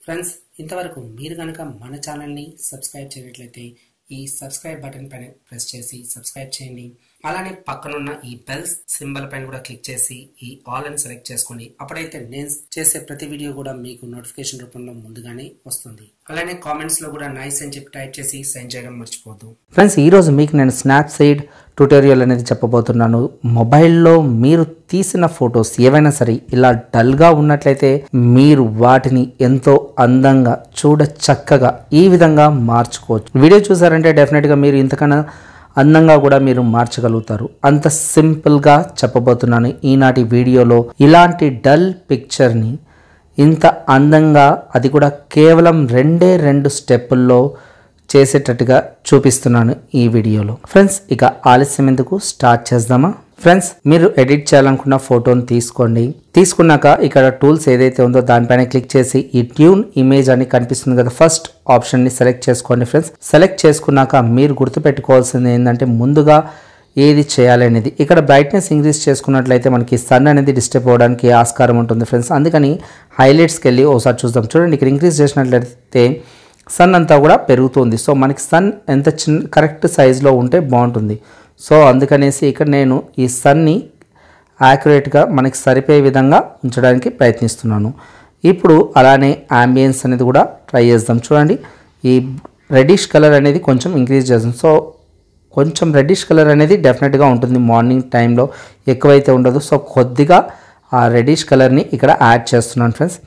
Friends ఇంతవరకు మీరు కనుక మన ఛానల్ని సబ్స్క్రైబ్ చేయనట్లయితే ఈ సబ్స్క్రైబ్ బటన్ పైన ప్రెస్ చేసి సబ్స్క్రైబ్ చేయండి అలానే పక్కనున్న ఈ బెల్ సింబల్ పైన కూడా క్లిక్ చేసి ఈ ఆల్ అని సెలెక్ట్ చేసుకోండి అప్పుడైతే నేను చేసే ప్రతి వీడియో కూడా మీకు నోటిఫికేషన్ రూపంలో ముందుగానే వస్తుంది అలానే కామెంట్స్ లో కూడా నైస్ అని చెప్పి టైప్ చేసి సెండ్ చేయడం మర్చిపోద్దు ఫ్రెండ్స్ ఈరోజు మీకు నేను స్నాప్ సీడ్ ట్యూటోరియల్ అనేది చెప్పబోతున్నాను మొబైల్లో మీరు తీసిన ఫొటోస్ ఏవైనా సరే ఇలా డల్గా ఉన్నట్లయితే మీరు వాటిని ఎంతో అందంగా చూడ చక్కగా ఈ విధంగా మార్చుకోవచ్చు వీడియో చూసారంటే డెఫినెట్గా మీరు ఇంతకన్నా అందంగా కూడా మీరు మార్చగలుగుతారు అంత సింపుల్గా చెప్పబోతున్నాను ఈనాటి వీడియోలో ఇలాంటి డల్ పిక్చర్ని ఇంత అందంగా అది కూడా కేవలం రెండే రెండు స్టెప్పుల్లో చేసేటట్టుగా చూపిస్తున్నాను ఈ వీడియోలో ఫ్రెండ్స్ ఇక ఆలస్యం ఎందుకు స్టార్ట్ చేద్దామా ఫ్రెండ్స్ మీరు ఎడిట్ చేయాలనుకున్న ఫోటోని తీసుకోండి తీసుకున్నాక ఇక్కడ టూల్స్ ఏదైతే ఉందో దానిపైన క్లిక్ చేసి ఈ ట్యూన్ ఇమేజ్ అని కనిపిస్తుంది కదా ఫస్ట్ ఆప్షన్ని సెలెక్ట్ చేసుకోండి ఫ్రెండ్స్ సెలెక్ట్ చేసుకున్నాక మీరు గుర్తుపెట్టుకోవాల్సింది ఏంటంటే ముందుగా ఏది చేయాలి అనేది ఇక్కడ బ్రైట్నెస్ ఇంక్రీజ్ చేసుకున్నట్లయితే మనకి సన్ అనేది డిస్టర్బ్ అవ్వడానికి ఆస్కారం ఉంటుంది ఫ్రెండ్స్ అందుకని హైలైట్స్కి వెళ్ళి ఒకసారి చూద్దాం చూడండి ఇక్కడ ఇంక్రీజ్ చేసినట్లయితే సన్ అంతా కూడా పెరుగుతుంది సో మనకి సన్ ఎంత చిన్న కరెక్ట్ సైజులో ఉంటే బాగుంటుంది సో అందుకనేసి ఇక్కడ నేను ఈ సన్ని యాక్యురేట్గా మనకి సరిపోయే విధంగా ఉంచడానికి ప్రయత్నిస్తున్నాను ఇప్పుడు అలానే అంబియన్స్ అనేది కూడా ట్రై చేద్దాం చూడండి ఈ రెడిష్ కలర్ అనేది కొంచెం ఇంక్రీజ్ చేద్దాం సో కొంచెం రెడ్డిష్ కలర్ అనేది డెఫినెట్గా ఉంటుంది మార్నింగ్ టైంలో ఎక్కువైతే ఉండదు సో కొద్దిగా ఆ రెడ్డిష్ కలర్ని ఇక్కడ యాడ్ చేస్తున్నాను ఫ్రెండ్స్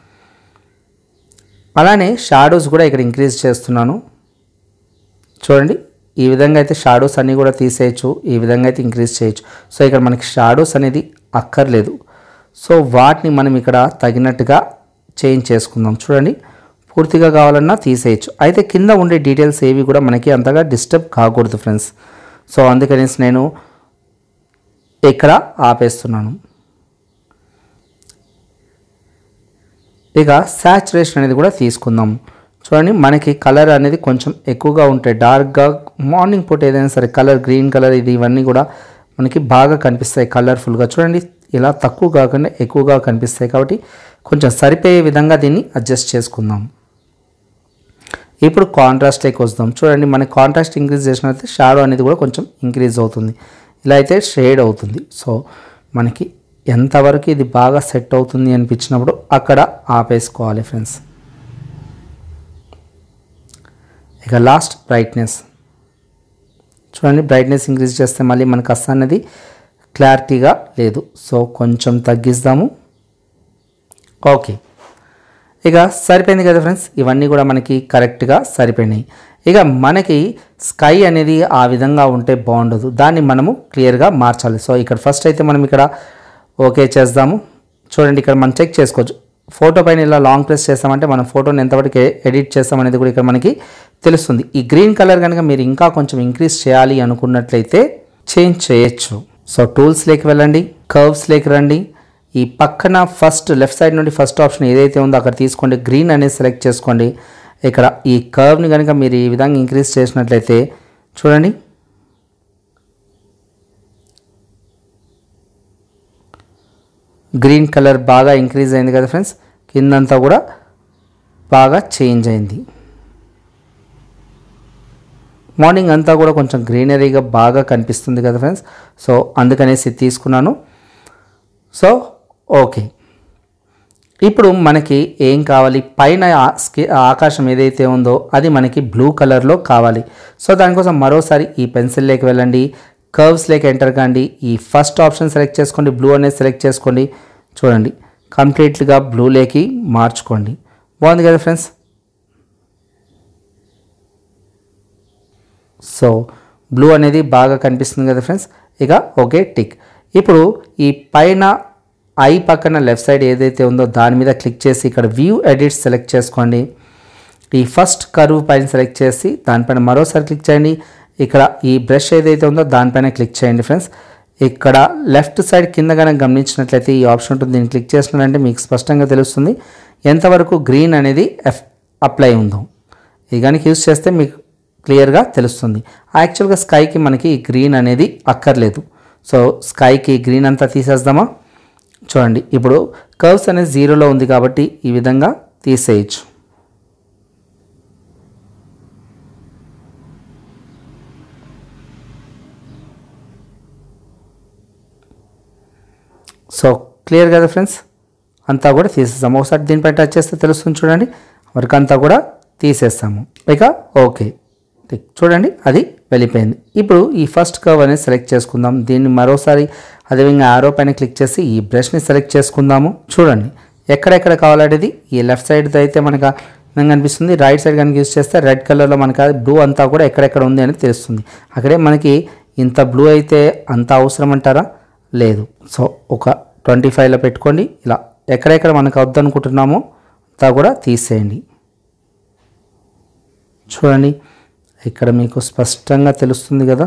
అలానే షాడోస్ కూడా ఇక్కడ ఇంక్రీజ్ చేస్తున్నాను చూడండి ఈ విధంగా అయితే షాడోస్ అన్నీ కూడా తీసేయచ్చు ఈ విధంగా అయితే ఇంక్రీజ్ చేయొచ్చు సో ఇక్కడ మనకి షాడోస్ అనేది అక్కర్లేదు సో వాటిని మనం ఇక్కడ తగినట్టుగా చేంజ్ చేసుకుందాం చూడండి పూర్తిగా కావాలన్నా తీసేయచ్చు అయితే కింద ఉండే డీటెయిల్స్ ఏవి కూడా మనకి అంతగా డిస్టర్బ్ కాకూడదు ఫ్రెండ్స్ సో అందుకనేసి నేను ఇక్కడ ఆపేస్తున్నాను ఇక శాచురేషన్ అనేది కూడా తీసుకుందాం చూడండి మనకి కలర్ అనేది కొంచెం ఎక్కువగా ఉంటాయి డార్క్గా మార్నింగ్ పూట ఏదైనా సరే కలర్ గ్రీన్ కలర్ ఇది ఇవన్నీ కూడా మనకి బాగా కనిపిస్తాయి కలర్ఫుల్గా చూడండి ఇలా తక్కువ కాకుండా ఎక్కువగా కనిపిస్తాయి కాబట్టి కొంచెం సరిపోయే విధంగా దీన్ని అడ్జస్ట్ చేసుకుందాం ఇప్పుడు కాంట్రాస్ట్లోకి వస్తాం చూడండి మనకి కాంట్రాస్ట్ ఇంక్రీజ్ చేసినట్లయితే షాడో అనేది కూడా కొంచెం ఇంక్రీజ్ అవుతుంది ఇలా అయితే షేడ్ అవుతుంది సో మనకి ఎంతవరకు ఇది బాగా సెట్ అవుతుంది అనిపించినప్పుడు అక్కడ ఆపేసుకోవాలి ఫ్రెండ్స్ ఇక లాస్ట్ బ్రైట్నెస్ చూడండి బ్రైట్నెస్ ఇంక్రీజ్ చేస్తే మళ్ళీ మనకు అస్సలు అనేది క్లారిటీగా లేదు సో కొంచెం తగ్గిస్తాము ఓకే ఇక సరిపోయింది కదా ఫ్రెండ్స్ ఇవన్నీ కూడా మనకి కరెక్ట్గా సరిపోయినాయి ఇక మనకి స్కై అనేది ఆ విధంగా ఉంటే బాగుండదు దాన్ని మనము క్లియర్గా మార్చాలి సో ఇక్కడ ఫస్ట్ అయితే మనం ఇక్కడ ఓకే చేద్దాము చూడండి ఇక్కడ మనం చెక్ చేసుకోవచ్చు ఫోటో పైన ఇలా లాంగ్ ప్రెస్ చేస్తామంటే మనం ఫోటోని ఎంతవరకు ఎడిట్ చేస్తామనేది కూడా ఇక్కడ మనకి తెలుస్తుంది ఈ గ్రీన్ కలర్ కనుక మీరు ఇంకా కొంచెం ఇంక్రీజ్ చేయాలి అనుకున్నట్లయితే చేంజ్ చేయొచ్చు సో టూల్స్లోకి వెళ్ళండి కర్వ్స్లోకి రండి ఈ పక్కన ఫస్ట్ లెఫ్ట్ సైడ్ నుండి ఫస్ట్ ఆప్షన్ ఏదైతే ఉందో అక్కడ తీసుకోండి గ్రీన్ అనేది సెలెక్ట్ చేసుకోండి ఇక్కడ ఈ కర్వ్ని కనుక మీరు ఈ విధంగా ఇంక్రీజ్ చేసినట్లయితే చూడండి గ్రీన్ కలర్ బాగా ఇంక్రీజ్ అయింది కదా ఫ్రెండ్స్ కిందంతా కూడా బాగా చేంజ్ అయింది మార్నింగ్ అంతా కూడా కొంచెం గ్రీనరీగా బాగా కనిపిస్తుంది కదా ఫ్రెండ్స్ సో అందుకనేసి తీసుకున్నాను సో ఓకే ఇప్పుడు మనకి ఏం కావాలి పైన ఆకాశం ఏదైతే ఉందో అది మనకి బ్లూ కలర్లో కావాలి సో దానికోసం మరోసారి ఈ పెన్సిల్లోకి వెళ్ళండి కర్వ్స్లోకి ఎంటర్ కాండి ఈ ఫస్ట్ ఆప్షన్ సెలెక్ట్ చేసుకోండి బ్లూ అనేది సెలెక్ట్ చేసుకోండి చూడండి కంప్లీట్గా బ్లూలోకి మార్చుకోండి బాగుంది కదా ఫ్రెండ్స్ సో బ్లూ అనేది బాగా కనిపిస్తుంది కదా ఫ్రెండ్స్ ఇక ఓకే టిక్ ఇప్పుడు ఈ పైన ఐ పక్కన లెఫ్ట్ సైడ్ ఏదైతే ఉందో దాని మీద క్లిక్ చేసి ఇక్కడ వ్యూ ఎడిట్ సెలెక్ట్ చేసుకోండి ఈ ఫస్ట్ కర్వ్ పైన సెలెక్ట్ చేసి దానిపైన మరోసారి క్లిక్ చేయండి ఇక్కడ ఈ బ్రష్ ఏదైతే ఉందో దానిపైన క్లిక్ చేయండి ఫ్రెండ్స్ ఇక్కడ లెఫ్ట్ సైడ్ కింద కనుక గమనించినట్లయితే ఈ ఆప్షన్ ఉంటుంది దీన్ని క్లిక్ చేసినారంటే మీకు స్పష్టంగా తెలుస్తుంది ఎంతవరకు గ్రీన్ అనేది ఎఫ్ అప్లై ఉందో ఇది కనుక యూస్ చేస్తే మీకు క్లియర్గా తెలుస్తుంది యాక్చువల్గా స్కైకి మనకి గ్రీన్ అనేది అక్కర్లేదు సో స్కైకి గ్రీన్ అంతా తీసేద్దామా చూడండి ఇప్పుడు కర్వ్స్ అనేది జీరోలో ఉంది కాబట్టి ఈ విధంగా తీసేయచ్చు సో క్లియర్ కదా ఫ్రెండ్స్ అంతా కూడా తీసేస్తాము ఒకసారి దీనిపై టచ్ చేస్తే తెలుస్తుంది చూడండి వర్క్ అంతా కూడా తీసేస్తాము ఇక ఓకే టిక్. చూడండి అది వెళ్ళిపోయింది ఇప్పుడు ఈ ఫస్ట్ కర్వ్ అనేది సెలెక్ట్ చేసుకుందాం దీన్ని మరోసారి అదేవిధంగా ఆరో పైన క్లిక్ చేసి ఈ బ్రష్ని సెలెక్ట్ చేసుకుందాము చూడండి ఎక్కడెక్కడ కావాలనేది ఈ లెఫ్ట్ సైడ్ అయితే మనకు విధంగా అనిపిస్తుంది రైట్ సైడ్ కనుక యూస్ చేస్తే రెడ్ కలర్లో మనకు బ్లూ అంతా కూడా ఎక్కడెక్కడ ఉంది అని తెలుస్తుంది అక్కడే మనకి ఇంత బ్లూ అయితే అంత అవసరం అంటారా లేదు సో ఒక ట్వంటీ ఫైవ్లో పెట్టుకోండి ఇలా ఎక్కడెక్కడ మనకు వద్దనుకుంటున్నామో అంతా కూడా తీసేయండి చూడండి ఇక్కడ మీకు స్పష్టంగా తెలుస్తుంది కదా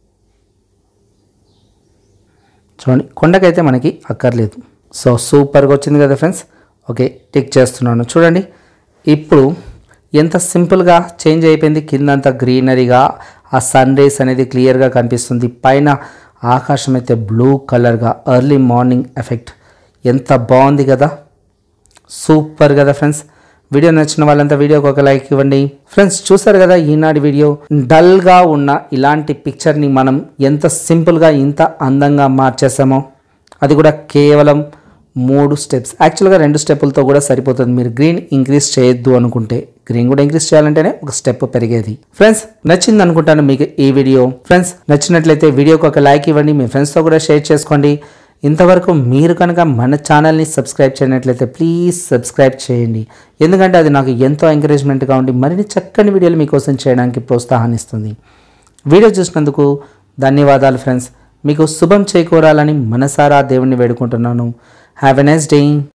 చూడండి కొండకైతే మనకి అక్కర్లేదు సో సూపర్గా వచ్చింది కదా ఫ్రెండ్స్ ఓకే టిక్ చేస్తున్నాను చూడండి ఇప్పుడు ఎంత సింపుల్గా చేంజ్ అయిపోయింది కిందంతా గ్రీనరీగా ఆ సన్ రేస్ అనేది క్లియర్గా కనిపిస్తుంది పైన ఆకాశం అయితే బ్లూ కలర్గా ఎర్లీ మార్నింగ్ ఎఫెక్ట్ ఎంత బాగుంది కదా సూపర్ కదా ఫ్రెండ్స్ వీడియో నచ్చిన వాళ్ళంతా వీడియోకి ఒక లైక్ ఇవ్వండి ఫ్రెండ్స్ చూసారు కదా ఈనాటి వీడియో డల్గా ఉన్న ఇలాంటి పిక్చర్ని మనం ఎంత సింపుల్గా ఇంత అందంగా మార్చేసామో అది కూడా కేవలం మూడు స్టెప్స్ యాక్చువల్గా రెండు స్టెప్పులతో కూడా సరిపోతుంది మీరు గ్రీన్ ఇంక్రీజ్ చేయొద్దు అనుకుంటే గ్రీన్ కూడా ఇంక్రీజ్ చేయాలంటేనే ఒక స్టెప్ పెరిగేది ఫ్రెండ్స్ నచ్చింది అనుకుంటాను మీకు ఈ వీడియో ఫ్రెండ్స్ నచ్చినట్లయితే వీడియోకి ఒక లైక్ ఇవ్వండి మీ ఫ్రెండ్స్తో కూడా షేర్ చేసుకోండి ఇంతవరకు మీరు కనుక మన ఛానల్ని సబ్స్క్రైబ్ చేయనట్లయితే ప్లీజ్ సబ్స్క్రైబ్ చేయండి ఎందుకంటే అది నాకు ఎంతో ఎంకరేజ్మెంట్గా ఉండి మరిన్ని చక్కని వీడియోలు మీకోసం చేయడానికి ప్రోత్సాహాన్నిస్తుంది వీడియో చూసినందుకు ధన్యవాదాలు ఫ్రెండ్స్ మీకు శుభం చేకూరాలని మనసారా దేవుణ్ణి వేడుకుంటున్నాను హ్యావ్ ఎ నైస్ డే